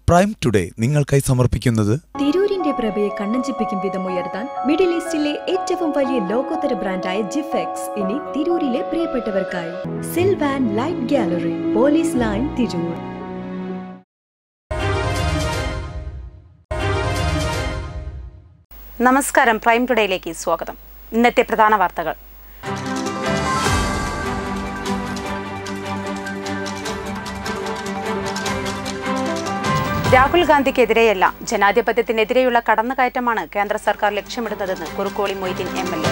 Prime today നിങ്ങൾക്കായി സമർപ്പിക്കുന്നത് തിരൂരിന്റെ പ്രഭയെ കണ്ണഞ്ചിപ്പിക്കും വിധം ഉയർത്താൻ മിഡിൽ ഈസ്റ്റിലെ ഏറ്റവും വലിയ ലോകോത്തര ബ്രാൻഡായ ജിഫെക്സ് ഇനി തിരൂരിലെ പ്രിയപ്പെട്ടവർക്കായി Silvan light gallery police line Tirur നമസ്കാരം പ്രൈം ടുഡേയിലേക്ക് സ്വാഗതം ഇന്നത്തെ പ്രധാന വാർത്തകൾ രാഹുൽ ഗാന്ധിക്കെതിരെയല്ല ജനാധിപത്യത്തിനെതിരെയുള്ള കടന്നുകയറ്റമാണ് കേന്ദ്ര സർക്കാർ ലക്ഷ്യമിടുന്നതെന്ന് Kurukkoli Moideen M L A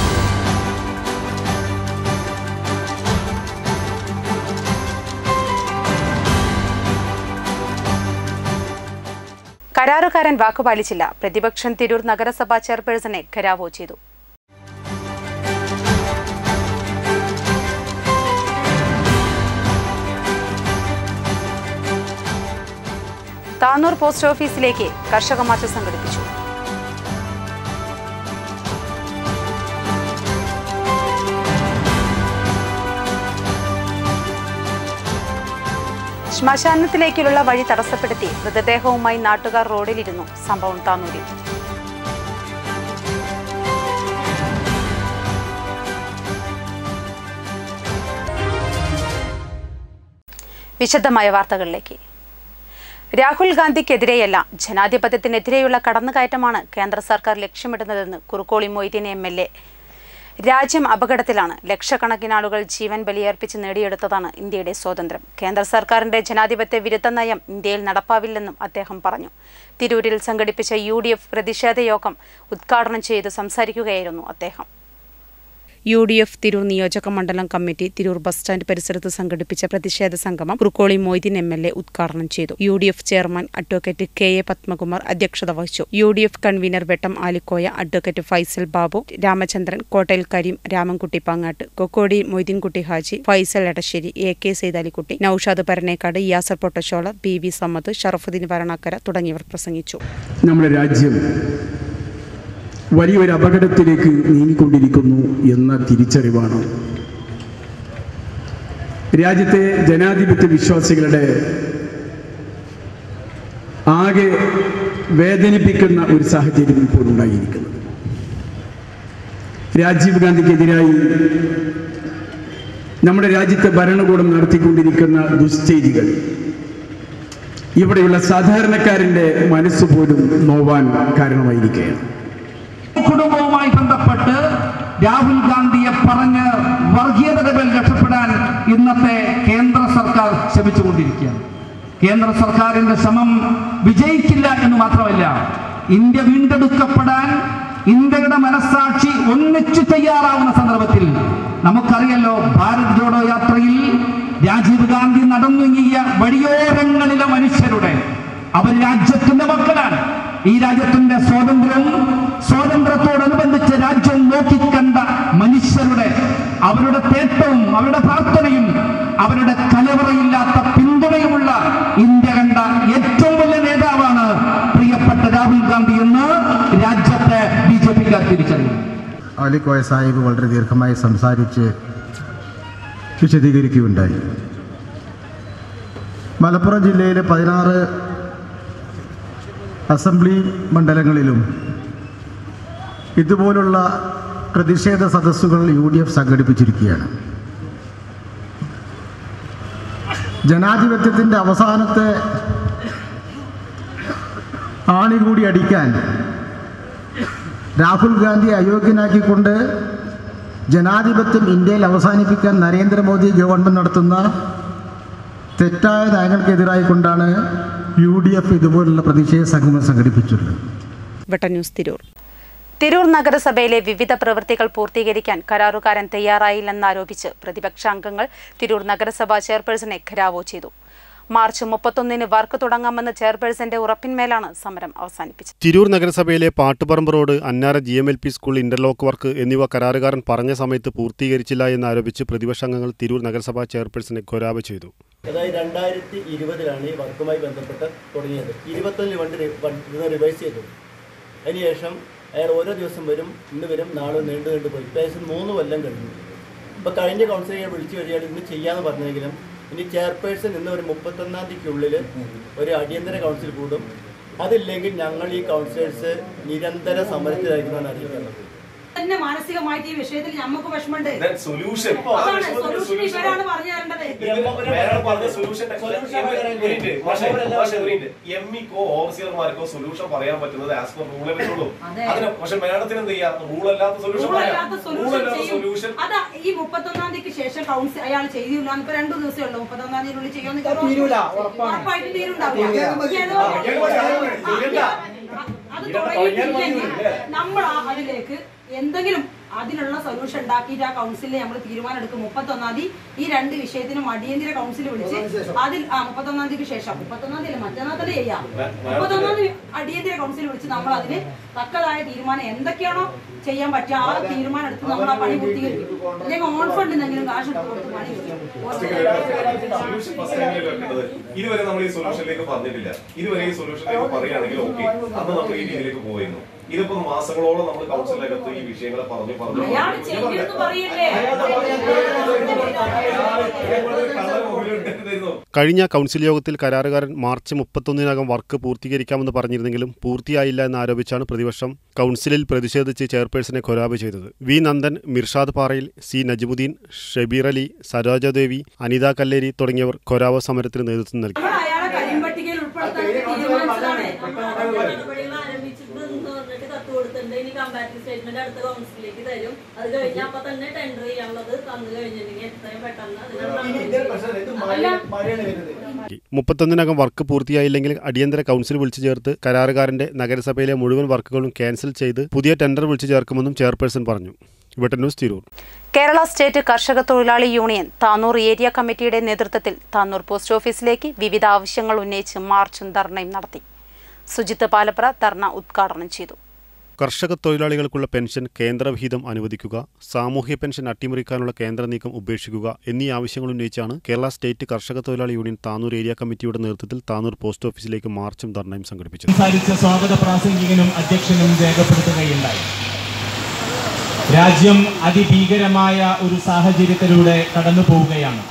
കരാറുകാരൻ വാക്കുപാലിച്ചില്ല പ്രതിപക്ഷം തിരൂർ നഗരസഭാ ചെയർപേഴ്സണെ ഖരാവോ ചെയ്തു താന്നൂർ പോസ്റ്റ് ഓഫീസിലേക്ക് കർഷക മാർച്ച് സംഘടിപ്പിച്ചു ശ്മശാനത്തിലേക്കുള്ള വഴി തടസ്സപ്പെടുത്തി മൃതദേഹവുമായി നാട്ടുകാർ റോഡിലിരുന്നു സംഭവം താന്നൂരിൽ വിശദമായ വാർത്തകളിലേക്ക് രാഹുൽ ഗാന്ധിക്കെതിരെയല്ല ജനാധിപത്യത്തിനെതിരെയുള്ള കടന്നുകയറ്റമാണ് കേന്ദ്ര സർക്കാർ ലക്ഷ്യമിടുന്നതെന്ന് Kurukkoli Moideen M L A രാജ്യം അപകടത്തിലാണ് ലക്ഷക്കണക്കിന് ആളുകൾ ജീവൻ ബലിയർപ്പിച്ച് നേടിയെടുത്തതാണ് ഇന്ത്യയുടെ സ്വാതന്ത്ര്യം കേന്ദ്ര സർക്കാരിന്റെ ജനാധിപത്യ വിരുദ്ധ നയം ഇന്ത്യയിൽ നടപ്പാവില്ലെന്നും അദ്ദേഹം പറഞ്ഞു തിരൂരിൽ സംഘടിപ്പിച്ച യു ഡി എഫ് പ്രതിഷേധ യോഗം ഉദ്ഘാടനം ചെയ്ത് സംസാരിക്കുകയായിരുന്നു അദ്ദേഹം യു ഡി എഫ് തിരൂർ നിയോജക മണ്ഡലം കമ്മിറ്റി തിരൂർ ബസ് സ്റ്റാൻഡ് പരിസരത്ത് സംഘടിപ്പിച്ച പ്രതിഷേധ സംഗമം Kurukkoli Moideen M L A ഉദ്ഘാടനം ചെയ്തു U D F chairman advocate K A Padmakumar അധ്യക്ഷത വഹിച്ചു U D F convener Vettam Alikoya advocate Faisal Babu Ramachandran Kottayil Kareem Ramankutty Pangattu Kokkodi Moideenkutty Haji Faisal Edassery A K Saithalikutty Naushad Paranekkad Yasar Pottashola P V Sammad Sharafuddin Varanakkara തുടങ്ങിയവർ പ്രസംഗിച്ചു നമ്മുടെ രാജ്യം വലിയൊരു അപകടത്തിലേക്ക് നീങ്ങിക്കൊണ്ടിരിക്കുന്നു എന്ന തിരിച്ചറിവാണ് രാജ്യത്തെ ജനാധിപത്യ വിശ്വാസികളുടെ ആകെ വേദനിപ്പിക്കുന്ന ഒരു സാഹചര്യം ഇപ്പോൾ ഉണ്ടായിരിക്കുന്നത് രാജീവ് ഗാന്ധിക്കെതിരായി നമ്മുടെ രാജ്യത്തെ ഭരണകൂടം നടത്തിക്കൊണ്ടിരിക്കുന്ന ദുശ്ചെയ്തികൾ ഇവിടെയുള്ള സാധാരണക്കാരൻ്റെ മനസ്സ് പോലും നോവാൻ കാരണമായിരിക്കുകയാണ് കുടുംബവുമായി ബന്ധപ്പെട്ട് രാഹുൽ ഗാന്ധിയെ പറഞ്ഞ് വർഗീയതകൾ രക്ഷപ്പെടാൻ ഇന്നത്തെ കേന്ദ്ര സർക്കാർ ശ്രമിച്ചുകൊണ്ടിരിക്കുകയാണ് കേന്ദ്ര സർക്കാരിന്റെ ശ്രമം വിജയിക്കില്ല എന്ന് മാത്രമല്ല ഇന്ത്യ വീണ്ടെടുക്കപ്പെടാൻ ഇന്ത്യയുടെ മനസ്സാക്ഷി ഒന്നിച്ചു തയ്യാറാവുന്ന സന്ദർഭത്തിൽ നമുക്കറിയല്ലോ ഭാരത് ജോഡോ യാത്രയിൽ രാജീവ് ഗാന്ധി നടന്നുങ്ങിയ വഴിയോരങ്ങളിലെ മനുഷ്യരുടെ അവർ രാജ്യത്തിന്റെ മക്കളാണ് ഈ രാജ്യത്തിന്റെ സ്വാതന്ത്ര്യവും സ്വാതന്ത്ര്യത്തോടനുബന്ധിച്ച് രാജ്യം നോക്കിക്കണ്ട മനുഷ്യരുടെ അവരുടെ തേട്ടവും അവരുടെ പ്രാർത്ഥനയും അവരുടെ കലവറയില്ലാത്ത പിന്തുണയുമുള്ള ഇന്ത്യ കണ്ട ഏറ്റവും വലിയ നേതാവാണ് പ്രിയപ്പെട്ട രാഹുൽ ഗാന്ധി എന്ന് രാജ്യത്തെ ബി ജെ പിക്കാർ തിരിച്ചറിയും അലിക്കോയ സാഹിബ് വളരെ ദീർഘമായി സംസാരിച്ച് വിശദീകരിക്കുകയുണ്ടായി മലപ്പുറം ജില്ലയിലെ പതിനാറ് അസംബ്ലി മണ്ഡലങ്ങളിലും ഇതുപോലുള്ള പ്രതിഷേധ സദസ്സുകൾ യു ഡി എഫ് സംഘടിപ്പിച്ചിരിക്കുകയാണ് ജനാധിപത്യത്തിൻ്റെ അവസാനത്തെ ആണി കൂടി അടിക്കാൻ രാഹുൽ ഗാന്ധി അയോഗ്യനാക്കിക്കൊണ്ട് ജനാധിപത്യം ഇന്ത്യയിൽ അവസാനിപ്പിക്കാൻ നരേന്ദ്രമോദി ഗവൺമെൻറ് നടത്തുന്ന തെറ്റായ നയങ്ങൾക്കെതിരായി കൊണ്ടാണ് യു ഡി എഫ് ഇതുപോലുള്ള പ്രതിഷേധ സംഗമം സംഘടിപ്പിച്ചിട്ടുള്ളത് വെട്ട ന്യൂസ് തിരൂർ തിരൂർ നഗരസഭയിലെ വിവിധ പ്രവൃത്തികൾ പൂർത്തീകരിക്കാൻ കരാറുകാരൻ തയ്യാറായില്ലെന്നാരോപിച്ച് പ്രതിപക്ഷാംഗങ്ങൾ തിരൂർ നഗരസഭാ ചെയർപേഴ്സണെ ഘരാവോ ചെയ്തു മാർച്ച് മുപ്പത്തൊന്നിന് വർക്ക് തുടങ്ങാമെന്ന് ചെയർപേഴ്സന്റെ ഉറപ്പിന്മേലാണ് സമരം അവസാനിപ്പിച്ചത് തിരൂർ നഗരസഭയിലെ Pattuparamba road Annara G M L P school interlock work എന്നിവ കരാറുകാരൻ പറഞ്ഞ സമയത്ത് പൂർത്തീകരിച്ചില്ല എന്നാരോപിച്ച് പ്രതിപക്ഷാംഗങ്ങൾ തിരൂർ നഗരസഭാ ചെയർപേഴ്സണെ ഖൊരാബ് ചെയ്തു അതായത് രണ്ടായിരത്തി ഇരുപതിലാണ് ഈ വർക്കുമായി ബന്ധപ്പെട്ട് തുടങ്ങിയത് ഇരുപത്തൊന്നിൽ വണ്ടി റി- വൺ- ഇത് റിവൈസ് ചെയ്തു അതിനുശേഷം അയാൾ ഓരോ ദിവസം വരും ഇന്ന് വരും നാളെ നീണ്ടു നീണ്ടു പോയി ഏകദേശം മൂന്ന് കൊല്ലം കഴിഞ്ഞു ഇപ്പോൾ കഴിഞ്ഞ കൗൺസിലിനെ വിളിച്ചു കഴിയാൽ ഇന്ന് ചെയ്യാമെന്ന് പറഞ്ഞെങ്കിലും ഇനി ചെയർപേഴ്സൺ ഇന്ന് ഒരു മുപ്പത്തൊന്നാം തീയതിക്കുള്ളിൽ ഒരു അടിയന്തര കൗൺസിൽ കൂടും അതില്ലെങ്കിൽ ഞങ്ങൾ ഈ കൗൺസിലേഴ്സ് നിരന്തര സമരത്തിലായിരിക്കുന്നതാണ് അറിയിക്കുന്നത് തന്നെ മാനസികമായിട്ട് ഈ വിഷയത്തിൽ നമുക്ക് വിഷമമുണ്ട് സൊല്യൂഷൻ അതാണ് സൊല്യൂഷൻ ഇവരാണ് പറഞ്ഞു തരേണ്ടത് എം ഇക്കോ ഓവർസിയർമാർക്കോ സൊല്യൂഷൻ പറയാൻ പറ്റുന്നത് ആസ് പെർ റൂളെ പറ്റുള്ളൂ അതെ. അതിന് പക്ഷെ മാഡത്തിന് എന്ത് ചെയ്യാം റൂൾ അല്ലാത്ത സൊല്യൂഷൻ റൂളല്ലാത്ത പറയാം റൂൾ സൊല്യൂഷൻ അല്ലാത്ത ചെയ്യും സൊല്യൂഷൻ അതാ ഈ മുപ്പത്തൊന്നാം തീയതിക്ക് ശേഷം കൗൺസിൽ അയാൾ ചെയ്തില്ല ഇപ്പൊ രണ്ടു ദിവസമേ ഉള്ളൂ മുപ്പത്തൊന്നാം തീയതിനുള്ളിൽ ചെയ്യാൻ ഉറപ്പായിട്ടും തീരുണ്ടാവില്ല ഏതോ- അത് തുടങ്ങിയിട്ടില്ലെങ്കിൽ നമ്മൾ ആ അതിലേക്ക് എന്തെങ്കിലും അതിനുള്ള സൊല്യൂഷൻ ഉണ്ടാക്കിയിട്ട് ആ കൗൺസിലിൽ നമ്മൾ തീരുമാനം എടുക്കും മുപ്പത്തൊന്നാം തീയതി ഈ രണ്ട് വിഷയത്തിനും അടിയന്തര കൗൺസിൽ വിളിച്ച് അതിൽ ആ മുപ്പത്തൊന്നാം തീയതിക്ക് ശേഷം മുപ്പത്തൊന്നാം തീയതി മറ്റന്നാൾ തന്നെ ചെയ്യാം മുപ്പത്തൊന്നാം തീയതി അടിയന്തര കൗൺസിൽ വിളിച്ച് നമ്മൾ അതിന് തക്കതായ തീരുമാനം എന്തൊക്കെയാണോ ചെയ്യാൻ പറ്റുക ആ തീരുമാനം എടുത്ത് നമ്മൾ ആ പണി പൂർത്തീകരിക്കും അല്ലെങ്കിൽ ഓൺ ഫണ്ടിനെങ്കിലും കാശ് എടുത്ത് കൊടുത്ത് പണി സൊല്യൂഷൻ ഫസ്റ്റ് ടൈമിൽ വെക്കേണ്ടത് ഇതുവരെ നമ്മൾ ഈ സൊല്യൂഷനിലേക്ക് പറഞ്ഞിട്ടില്ല ഇതുവരെ ഈ സൊല്യൂഷനിലേക്ക് പറയുകയാണെങ്കിൽ ഓക്കെ അന്ന് നമ്മൾ ഈ രീതിയിലേക്ക് പോയിരുന്നു ഇതിപ്പോ മാസങ്ങളോളം നമ്മൾ കൗൺസിലകത്ത് ഈ വിഷയങ്ങളെ പറഞ്ഞു പറഞ്ഞു അയാൾ ചെയ്യുമെന്ന് പറയല്ലേ കഴിഞ്ഞ കൗൺസിൽ യോഗത്തിൽ കരാറുകാരൻ മാർച്ച് മുപ്പത്തൊന്നിനകം വർക്ക് പൂർത്തീകരിക്കാമെന്ന് പറഞ്ഞിരുന്നെങ്കിലും പൂർത്തിയായില്ല എന്നാരോപിച്ചാണ് പ്രതിപക്ഷം കൗൺസിലിൽ പ്രതിഷേധിച്ച് ചെയർപേഴ്സണെ കൊരാബ് ചെയ്തത് വി നന്ദൻ മിർഷാദ് പാറയിൽ സി നജ്മുദ്ദീൻ ഷബീർ അലി സരോജദേവി അനിത കല്ലേരി തുടങ്ങിയവർ കൊരാവ സമരത്തിന് നേതൃത്വം നൽകി നമ്മൾ അയാളെ കരിമ്പട്ടികയിൽ ഉൾപ്പെടുത്താൻ തീരുമാനിച്ചതാണ് നടപടികൾ ആരംഭിച്ചിട്ടുണ്ട് പറഞ്ഞിട്ട് കത്ത് കൊടുത്തിട്ടുണ്ട് ഇനി കമ്പാരിറ്റീവ് സ്റ്റേറ്റ്മെന്റ് അടുത്ത കൗൺസിലേക്ക് തരും അത് കഴിഞ്ഞാൽ അപ്പൊ തന്നെ ടെൻഡർ ചെയ്യാനുള്ളത് തന്നു കഴിഞ്ഞിട്ടുണ്ടെങ്കിൽ എത്രയും പെട്ടെന്ന് അതിനുള്ള മുപ്പത്തൊന്നിനകം വർക്ക് പൂർത്തിയായില്ലെങ്കിൽ അടിയന്തര കൗൺസിൽ വിളിച്ചു ചേർത്ത് കരാറുകാരന്റെ നഗരസഭയിലെ മുഴുവൻ വർക്കുകളും ക്യാൻസൽ ചെയ്ത് പുതിയ ടെൻഡർ വിളിച്ചു ചേർക്കുമെന്നും ചെയർപേഴ്സൺ പറഞ്ഞു വെട്ടൻ ന്യൂസ് തിരൂർ കേരള സ്റ്റേറ്റ് കർഷക തൊഴിലാളി യൂണിയൻ താനൂർ ഏരിയ കമ്മിറ്റിയുടെ നേതൃത്വത്തിൽ താനൂർ പോസ്റ്റ് ഓഫീസിലേക്ക് വിവിധ ആവശ്യങ്ങൾ ഉന്നയിച്ച് മാർച്ചും ധർണയും നടത്തി സുജിത്ത് പാലപ്ര ധർണ ഉദ്ഘാടനം ചെയ്തു കർഷക തൊഴിലാളികൾക്കുള്ള പെൻഷൻ കേന്ദ്രവിഹിതം അനുവദിക്കുക സാമൂഹ്യ പെൻഷൻ അട്ടിമറിക്കാനുള്ള കേന്ദ്ര നീക്കം ഉപേക്ഷിക്കുക എന്നീ ആവശ്യങ്ങൾ ഉന്നയിച്ചാണ് കേരള സ്റ്റേറ്റ് കർഷക തൊഴിലാളി യൂണിയൻ താനൂർ ഏരിയ കമ്മിറ്റിയുടെ നേതൃത്വത്തിൽ താനൂർ പോസ്റ്റ് ഓഫീസിലേക്ക് മാർച്ചും ധർണയും സംഘടിപ്പിച്ചത് സംസാരിച്ച സ്വാഗത പ്രാസംഗികനും അധ്യക്ഷനും രേഖപ്പെടുത്തുകയുണ്ടായി രാജ്യം അതിഭീകരമായ ഒരു സാഹചര്യത്തിലൂടെ കടന്നു പോവുകയാണ്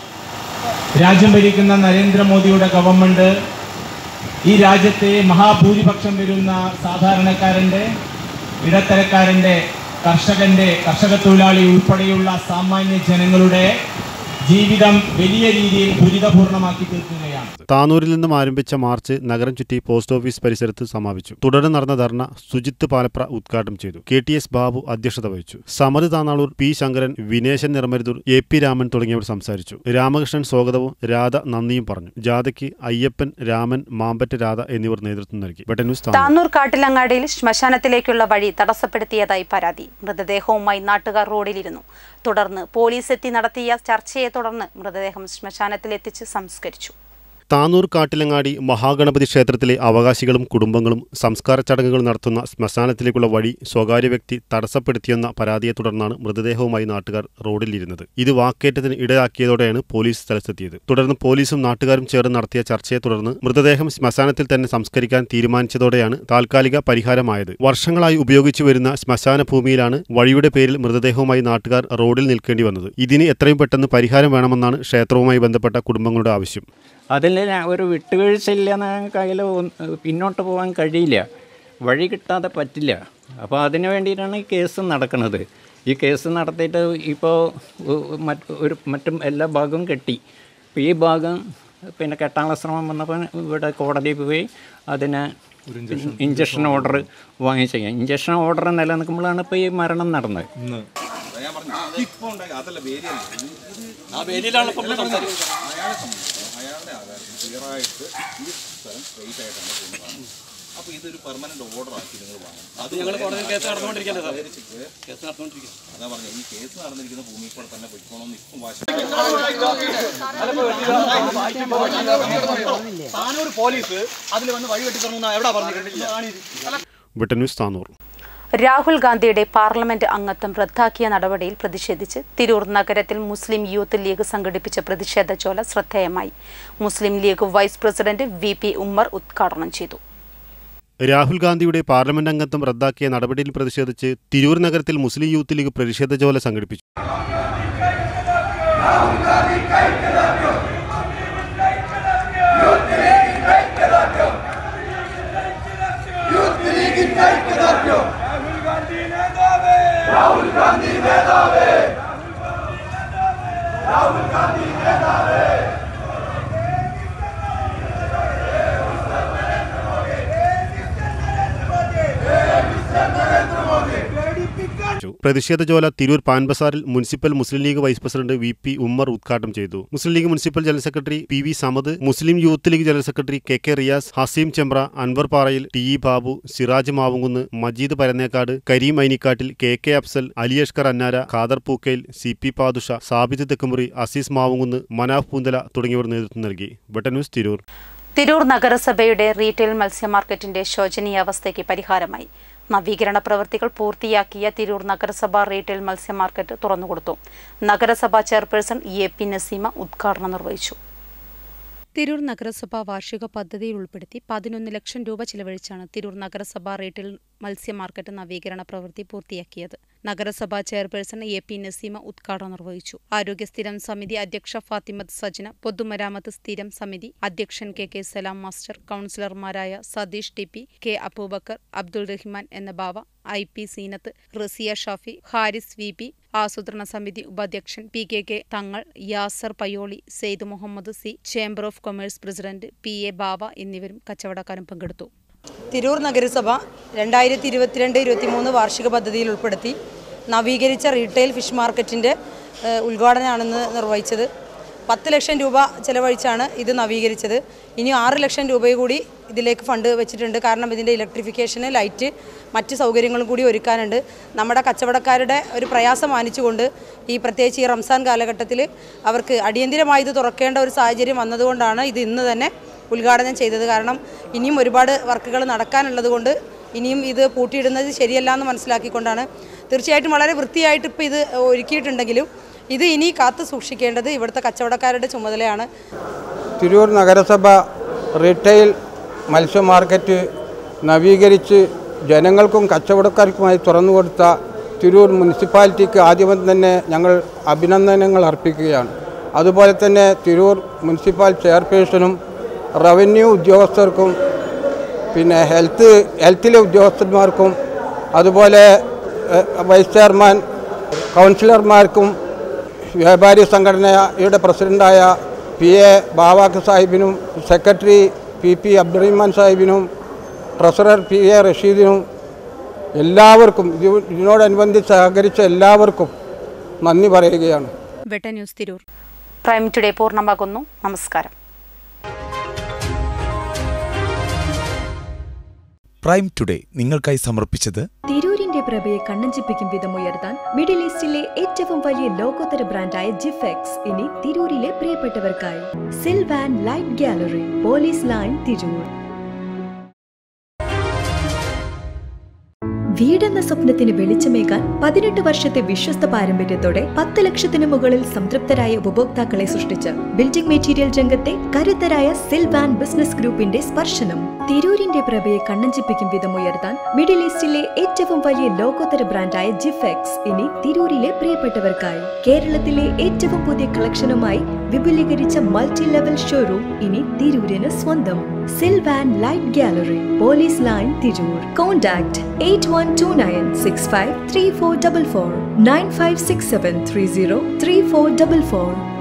രാജ്യം ഭരിക്കുന്ന നരേന്ദ്രമോദിയുടെ ഗവൺമെന്റ് ഈ രാജ്യത്തെ മഹാഭൂരിപക്ഷം വരുന്ന സാധാരണക്കാരൻ്റെ ഇടത്തരക്കാരൻ്റെ കർഷകന്റെ കർഷക തൊഴിലാളി ഉൾപ്പെടെയുള്ള സാമാന്യ ജനങ്ങളുടെ ജീവിതം വലിയ രീതിയിൽ ദുരിതപൂർണമാക്കി തീർക്കുകയാണ് താനൂരിൽ നിന്നും ആരംഭിച്ച മാർച്ച് നഗരം ചുറ്റി പോസ്റ്റ് ഓഫീസ് പരിസരത്ത് സമാപിച്ചു തുടർന്ന് നടന്ന ധർണ സുജിത്ത് പാലപ്ര ഉദ്ഘാടനം ചെയ്തു കെ ടി എസ് ബാബു അധ്യക്ഷത വഹിച്ചു സമത് താനാളൂർ പി ശങ്കരൻ വിനേശൻ നിർമ്മരുതൂർ എ പി രാമൻ തുടങ്ങിയവർ സംസാരിച്ചു രാമകൃഷ്ണൻ സ്വാഗതവും രാധ നന്ദിയും പറഞ്ഞു ജാഥയ്ക്ക് അയ്യപ്പൻ രാമൻ മാമ്പറ്റ് രാധ എന്നിവർ നേതൃത്വം നൽകി വെട്ടൻ ന്യൂസ് താനൂർ താന്നൂർ കാട്ടിലങ്ങാടിയിൽ ശ്മശാനത്തിലേക്കുള്ള വഴി തടസ്സപ്പെടുത്തിയതായി പരാതി മൃതദേഹവുമായി നാട്ടുകാർ റോഡിലിരുന്നു തുടർന്ന് പോലീസ് എത്തി നടത്തിയ ചർച്ചയെ തുടർന്ന് മൃതദേഹം ശ്മശാനത്തിലെത്തിച്ച് സംസ്കരിച്ചു താനൂർ കാട്ടിലങ്ങാടി മഹാഗണപതി ക്ഷേത്രത്തിലെ അവകാശികളും കുടുംബങ്ങളും സംസ്കാര ചടങ്ങുകൾ നടത്തുന്ന ശ്മശാനത്തിലേക്കുള്ള വഴി സ്വകാര്യ വ്യക്തി തടസ്സപ്പെടുത്തിയെന്ന പരാതിയെ തുടർന്നാണ് മൃതദേഹവുമായി നാട്ടുകാർ റോഡിലിരുന്നത് ഇത് വാക്കേറ്റത്തിന് ഇടയാക്കിയതോടെയാണ് പോലീസ് സ്ഥലത്തെത്തിയത് തുടർന്ന് പോലീസും നാട്ടുകാരും ചേർന്ന് നടത്തിയ ചർച്ചയെ തുടർന്ന് മൃതദേഹം ശ്മശാനത്തിൽ തന്നെ സംസ്കരിക്കാൻ തീരുമാനിച്ചതോടെയാണ് താൽക്കാലിക പരിഹാരമായത് വർഷങ്ങളായി ഉപയോഗിച്ചു വരുന്ന ശ്മശാന ഭൂമിയിലാണ് വഴിയുടെ പേരിൽ മൃതദേഹവുമായി നാട്ടുകാർ റോഡിൽ നിൽക്കേണ്ടി വന്നത് ഇതിന് എത്രയും പെട്ടെന്ന് പരിഹാരം വേണമെന്നാണ് ക്ഷേത്രവുമായി ബന്ധപ്പെട്ട കുടുംബങ്ങളുടെ ആവശ്യം അതിൽ ഒരു വിട്ടുവീഴ്ചയില്ലെന്ന് കയ്യിൽ പിന്നോട്ട് പോകാൻ കഴിയില്ല വഴി കിട്ടാതെ പറ്റില്ല അപ്പോൾ അതിന് വേണ്ടിയിട്ടാണ് ഈ കേസ് നടക്കുന്നത് ഈ കേസ് നടത്തിയിട്ട് ഇപ്പോൾ മറ്റ് ഒരു മറ്റും എല്ലാ ഭാഗവും കെട്ടി അപ്പോൾ ഈ ഭാഗം പിന്നെ കെട്ടാനുള്ള ശ്രമം വന്നപ്പോൾ ഇവിടെ കോടതിയിൽ പോയി അതിന് ഇഞ്ചക്ഷൻ ഓർഡർ വാങ്ങിച്ചു ഇഞ്ചക്ഷൻ ഓർഡർ നിലനിൽക്കുമ്പോഴാണ് ഇപ്പോൾ ഈ മരണം നടന്നത് ആ വേദിയിലാണ് ഇപ്പോൾ സംസാരിക്കുന്നത് അയാളുടെ ആധാരം ക്ലിയറായിട്ട് ഈ സ്ഥലം സ്ട്രെയിറ്റ് ആയിട്ടാണ് പോകുന്നതാണ് അപ്പോൾ ഇതൊരു പെർമനന്റ് ഓർഡർ ആക്കി നിങ്ങൾ വാങ്ങണം അത് ഞങ്ങൾ കോടതിയിൽ കേസ് നടന്നുകൊണ്ടിരിക്കുകയല്ലേ സാർ? പരിഹരിച്ചിട്ട് കേസ് നടന്നുകൊണ്ടിരിക്കുക അതാ പറഞ്ഞത് ഈ കേസ് നടന്നിരിക്കുന്ന ഭൂമി കൂടെ തന്നെ പൊയ്ക്കോണമെന്ന് ഇപ്പം വാശി താനൂർ പോലീസ് അതിൽ വന്ന് വഴി വെട്ടി തന്നു എവിടെ പറഞ്ഞിട്ടുണ്ട് വെട്ടൻ ന്യൂസ് താനൂർ രാഹുൽ ഗാന്ധിയുടെ പാർലമെന്റ് അംഗത്വം റദ്ദാക്കിയ നടപടിയിൽ പ്രതിഷേധിച്ച് തിരൂർ നഗരത്തിൽ മുസ്ലിം യൂത്ത് ലീഗ് സംഘടിപ്പിച്ച പ്രതിഷേധ ചോല ശ്രദ്ധേയമായി Muslim League vice president V P Ummer ഉദ്ഘാടനം ചെയ്തു രാഹുൽ ഗാന്ധിയുടെ പാർലമെന്റ് അംഗത്വം റദ്ദാക്കിയ നടപടിയിൽ പ്രതിഷേധിച്ച് തിരൂർ നഗരത്തിൽ മുസ്ലിം യൂത്ത് ലീഗ് പ്രതിഷേധ ജോല സംഘടിപ്പിച്ചു രാഹുൽ ഗാന്ധി കൈക്കലാക്കും പ്രതിഷേധ ജ്വാല തിരൂർ പാൻബസാറിൽ municipal Muslim League vice president V P Ummer ഉദ്ഘാടനം ചെയ്തു Muslim League municipal general secretary P V Samad Muslim youth League general secretary K K Riyas Haseem Chembra Anwar Parayil T E Babu Siraj Mavumkunnu Majeed Paranekkad Kareem Ainikkattil K K Afsal Ali Ashkar Annara Khader Pookkayil C P Pathusha Sabid Thekkumuri Azeez Mavumkunnu Manaf Poonthala തുടങ്ങിയവർ നേതൃത്വം നൽകി ബട്ടൻ ന്യൂസ് തിരൂർ തിരൂർ നഗരസഭയുടെ റീറ്റെയിൽ മത്സ്യ മാർക്കറ്റിന്റെ ശോചനീയാവസ്ഥയ്ക്ക് പരിഹാരമായി നവീകരണ പ്രവൃത്തികൾ പൂർത്തിയാക്കിയ തിരൂർ നഗരസഭ റീറ്റെയിൽ മത്സ്യ മാർക്കറ്റ് തുറന്നുകൊടുത്തു നഗരസഭാ ചെയർപേഴ്സൺ എ പി നസീമ ഉദ്ഘാടനം നിർവഹിച്ചു തിരൂർ നഗരസഭ വാർഷിക പദ്ധതിയിൽ ഉൾപ്പെടുത്തി പതിനൊന്ന് ലക്ഷം രൂപ ചിലവഴിച്ചാണ് തിരൂർ നഗരസഭ റീറ്റെയിൽ മത്സ്യ മാർക്കറ്റ് നവീകരണ പ്രവൃത്തി പൂർത്തിയാക്കിയത് നഗരസഭാ ചെയർപേഴ്സൺ എ പി നസീമ ഉദ്ഘാടനം നിർവഹിച്ചു ആരോഗ്യ സ്ഥിരം സമിതി അധ്യക്ഷ ഫാത്തിമത്ത് സജന പൊതുമരാമത്ത് സ്ഥിരം സമിതി അധ്യക്ഷൻ കെ കെ സലാം മാസ്റ്റർ കൗൺസിലർമാരായ Satheesh T P K Abubakar Abdul Rahman എന്ന Bava I P Seenath Raziya Shafi Haris V P ആസൂത്രണ സമിതി ഉപാധ്യക്ഷൻ P K K Thangal Yasar Payyoli Sayed Muhammad C chamber of commerce president P A Bava എന്നിവരും കച്ചവടക്കാരും പങ്കെടുത്തു തിരൂർ നഗരസഭ രണ്ടായിരത്തി ഇരുപത്തിരണ്ട് ഇരുപത്തിമൂന്ന് വാർഷിക പദ്ധതിയിൽ ഉൾപ്പെടുത്തി നവീകരിച്ച റീറ്റെയിൽ ഫിഷ് മാർക്കറ്റിൻ്റെ ഏഹ്, ഉദ്ഘാടനമാണെന്ന് നിർവഹിച്ചത് പത്ത് ലക്ഷം രൂപ ചെലവഴിച്ചാണ് ഇത് നവീകരിച്ചത് ഇനി ആറ് ലക്ഷം രൂപ കൂടി ഇതിലേക്ക് ഫണ്ട് വെച്ചിട്ടുണ്ട് കാരണം ഇതിൻ്റെ ഇലക്ട്രിഫിക്കേഷന് ലൈറ്റ് മറ്റ് സൗകര്യങ്ങളും കൂടി ഒരുക്കാനുണ്ട് നമ്മുടെ കച്ചവടക്കാരുടെ ഒരു പ്രയാസം മാനിച്ചുകൊണ്ട് ഈ പ്രത്യേകിച്ച് ഈ റംസാൻ കാലഘട്ടത്തിൽ അവർക്ക് അടിയന്തിരമായി ഇത് തുറക്കേണ്ട ഒരു സാഹചര്യം വന്നതുകൊണ്ടാണ് ഇത് ഇന്ന് തന്നെ ഉദ്ഘാടനം ചെയ്തത് കാരണം ഇനിയും ഒരുപാട് വർക്കുകൾ നടക്കാനുള്ളത് കൊണ്ട് ഇനിയും ഇത് പൂട്ടിയിടുന്നത് ശരിയല്ല എന്ന് മനസ്സിലാക്കിക്കൊണ്ടാണ് തീർച്ചയായിട്ടും വളരെ വൃത്തിയായിട്ട് ഇപ്പോൾ ഇത് ഒരുക്കിയിട്ടുണ്ടെങ്കിലും ഇത് ഇനി കാത്തു സൂക്ഷിക്കേണ്ടത് ഇവിടുത്തെ കച്ചവടക്കാരുടെ ചുമതലയാണ് തിരൂർ നഗരസഭ റീറ്റെയിൽ മത്സ്യ മാർക്കറ്റ് നവീകരിച്ച് ജനങ്ങൾക്കും കച്ചവടക്കാർക്കുമായി തുറന്നു കൊടുത്ത തിരൂർ മുനിസിപ്പാലിറ്റിക്ക് ആദ്യം തന്നെ ഞങ്ങൾ അഭിനന്ദനങ്ങൾ അർപ്പിക്കുകയാണ് അതുപോലെ തന്നെ തിരൂർ മുനിസിപ്പൽ ചെയർപേഴ്സണും റവന്യൂ ഉദ്യോഗസ്ഥർക്കും പിന്നെ ഹെൽത്ത് ഹെൽത്തിലെ ഉദ്യോഗസ്ഥന്മാർക്കും അതുപോലെ എഹ്, വൈസ് ചെയർമാൻ കൗൺസിലർമാർക്കും വ്യാപാരി സംഘടനയുടെ പ്രസിഡൻ്റായ പി എ ബാവാക്ക് സാഹിബിനും സെക്രട്ടറി പി പി അബ്ദുറഹിമാൻ സാഹിബിനും ട്രഷറർ പി എ റഷീദിനും എല്ലാവർക്കും ഇത് ഇതിനോടനുബന്ധിച്ച് സഹകരിച്ച എല്ലാവർക്കും നന്ദി പറയുകയാണ് വെട്ട ന്യൂസ് തിരൂർ പ്രൈം ടുഡേ പൂർണ്ണമാകുന്നു നമസ്കാരം പ്രൈം ടുഡേ നിങ്ങൾക്കായി സമർപ്പിച്ചത് തിരൂരിന്റെ പ്രഭയെ കണ്ണഞ്ചിപ്പിക്കും വിധം ഉയർത്താൻ മിഡിൽ ഈസ്റ്റിലെ ഏറ്റവും വലിയ ലോകോത്തര ബ്രാൻഡായ ജിഫെക്സ് ഇനി തിരൂരിലെ പ്രിയപ്പെട്ടവർക്കായി Silvan light gallery police line Tirur വീടെന്ന സ്വപ്നത്തിന് വെളിച്ചമേകാൻ പതിനെട്ട് വർഷത്തെ വിശ്വസ്ത പാരമ്പര്യത്തോടെ പത്ത് ലക്ഷത്തിന് മുകളിൽ സംതൃപ്തരായ ഉപഭോക്താക്കളെ സൃഷ്ടിച്ച് ബിൽഡിംഗ് മെറ്റീരിയൽ രംഗത്തെ കരുത്തരായ സിൽവാൻ ബിസിനസ് ഗ്രൂപ്പിന്റെ സ്പർശനം തിരൂരിന്റെ പ്രഭയെ കണ്ണഞ്ചിപ്പിക്കും വിധം ഉയർത്താൻ മിഡിൽ ഈസ്റ്റിലെ ഏറ്റവും വലിയ ലോകോത്തര ബ്രാൻഡായ ജിഫെക്സ് ഇനി തിരൂരിലെ പ്രിയപ്പെട്ടവർക്കായി കേരളത്തിലെ ഏറ്റവും പുതിയ കളക്ഷനുമായി വിപുലീകരിച്ച മൾട്ടി ലെവൽ ഷോറൂം ഇനി തിരൂരിന് സ്വന്തം Silvan light gallery police line Tirur contact eight one two nine six five three four double four nine five six seven three zero three four double four